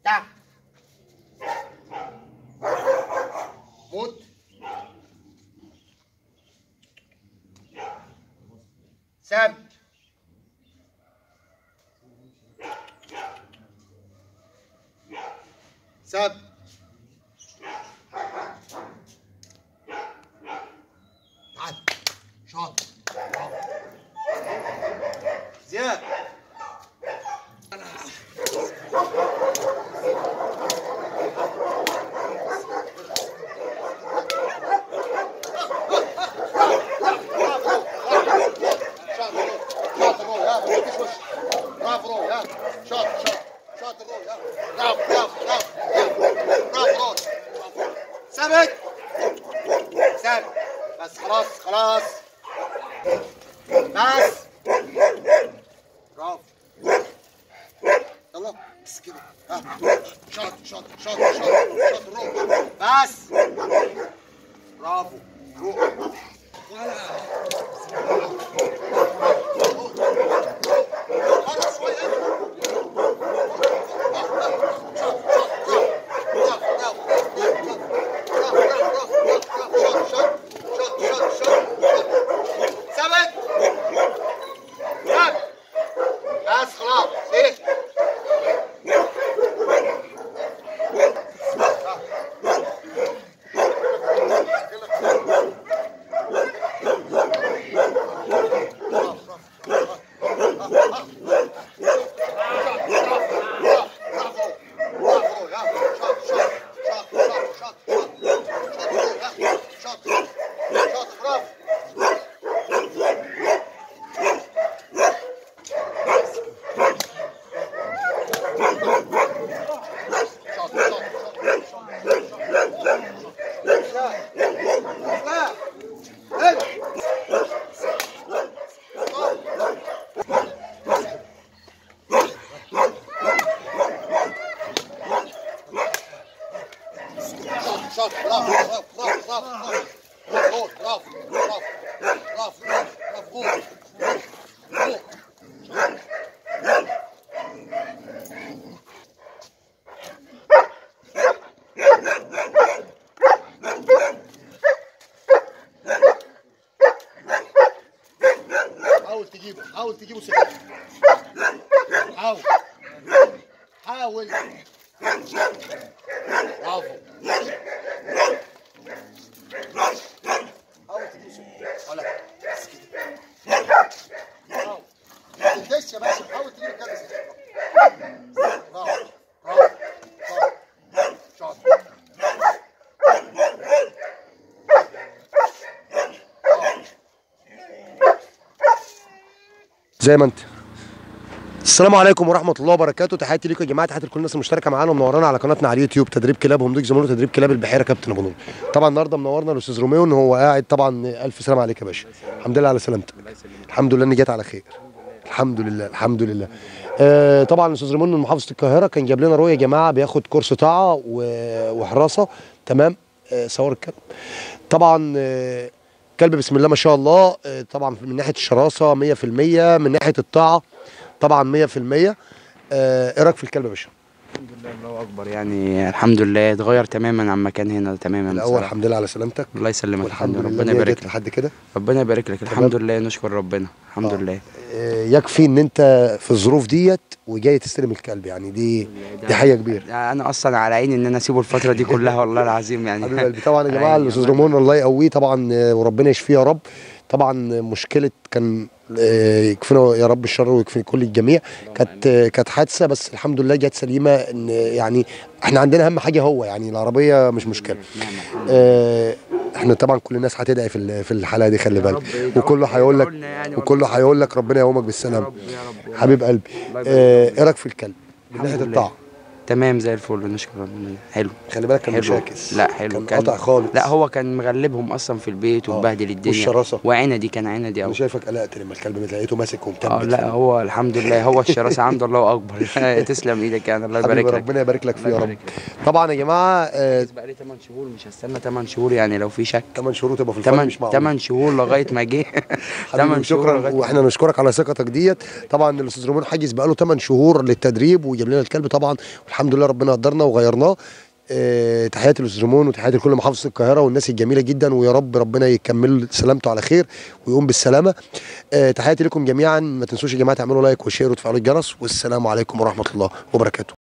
تع موت سب سب تعال شاطر زياد شاطر روي ها ما تجيش وش برافو روي ها شاطر شاطر شاطر روي ها برافو برافو برافو برافو روي ثابت ثابت بس خلاص خلاص بس برافو يلا بس كده ها شاطر شاطر شاطر شاطر شاطر روح بس برافو روح خلاص شوية. ثبت ثبت بس خلاص ايه شاطر برافو برافو برافو برافو برافو برافو برافو برافو برافو برافو حاول تجيبه حاول تجيبه سكة حاول حاول برافو حاول تجيبه سكة ولا بس كده حاول ما تنتهش يا باشا حاول تجيب كده سكة برافو برافو برافو شاطر زي ما انت السلام عليكم ورحمه الله وبركاته تحياتي ليكم يا جماعه تحياتي لكل الناس المشتركه معانا ومنورانا على قناتنا على اليوتيوب تدريب كلاب همدوك زمانه تدريب كلاب البحيره كابتن ابو نور طبعا النهارده منورنا الاستاذ روميو ان هو قاعد طبعا الف سلام عليك يا باشا الحمد لله على سلامتك الحمد لله اني جيت على خير الحمد لله الحمد لله آه طبعا الاستاذ روميو من محافظه القاهره كان جاب لنا رؤيه يا جماعه بياخد كورس طاعه و- وحراسه تمام آه صور الكلب طبعا آه كلب بسم الله ما شاء الله آه، طبعا من ناحيه الشراسه 100% من ناحيه الطاعه طبعا 100% آه، ايه رايك في الكلب يا باشا؟ الحمد لله الله اكبر يعني الحمد لله اتغير تماما عن مكان هنا تماما الاول بصراحة. الحمد لله على سلامتك الله يسلمك والحمد الحمد لله ربنا إن هي يبارك جت لك لحد كده ربنا يبارك لك الحمد لله نشكر ربنا الحمد لله آه، يكفي ان انت في الظروف ديت وجاي تستلم الكلب يعني دي دي حاجه كبيره انا اصلا على عيني ان انا اسيبه الفتره دي كلها والله العظيم يعني حبيب قلبي طبعا يا جماعه أيوة. الاستاذ رمون الله يقويه طبعا آه، وربنا يشفيه يا رب طبعا مشكله كان آه، يكفينا يا رب الشر ويكفي كل الجميع كانت آه، كانت حادثه بس الحمد لله جت سليمه ان يعني احنا عندنا اهم حاجه هو يعني العربيه مش مشكله نعم الحمد آه، احنا طبعا كل الناس هتدعي في ال- في الحلقه دي خلي بالك رب يدعو- وكله هيقول لك يدعو لنا يعني وكله والله. هيقول لك ربنا يقومك يا بالسلامه رب يا رب حبيب قلبي الله يبارك آه، فيك. ايه رايك في الكلب من الحمد ناحيه لله. الطاعه تمام زي الفل نشكر ربنا حلو خلي بالك كان حلو مشاكس لا حلو كان قطع خالص لا هو كان مغلبهم اصلا في البيت آه. ومبهدل الدنيا والشراسة. وعندي كان عندي انا قوي شايفك قلقت لما الكلب لقيته ماسك اه ومتنبت لا هو الحمد لله هو الشراسه عنده الله اكبر تسلم ايدك يعني الله حبيبي يبارك لك ربنا يبارك لك فيه يا الله رب يبارك لك. طبعا يا جماعه آه، بقى لي 8 شهور مش هستنى 8 شهور يعني لو في شك 8 شهور تبقى في الفرن 8 مش معقول 8 شهور لغايه ما جه حبيبي شكرا واحنا نشكرك على ثقتك ديت طبعا الاستاذ رومان حاجز بقاله 8 شهور للتدريب وجاب لنا الكلب طبعا والحمد الحمد لله ربنا قدرنا وغيرناه آه، تحياتي لاستاذ ريمون وتحياتي لكل محافظه القاهره والناس الجميله جدا ويا رب ربنا يكمل سلامته على خير ويقوم بالسلامه آه، تحياتي لكم جميعا ما تنسوش يا جماعه تعملوا لايك وشير وتفعلوا الجرس والسلام عليكم ورحمه الله وبركاته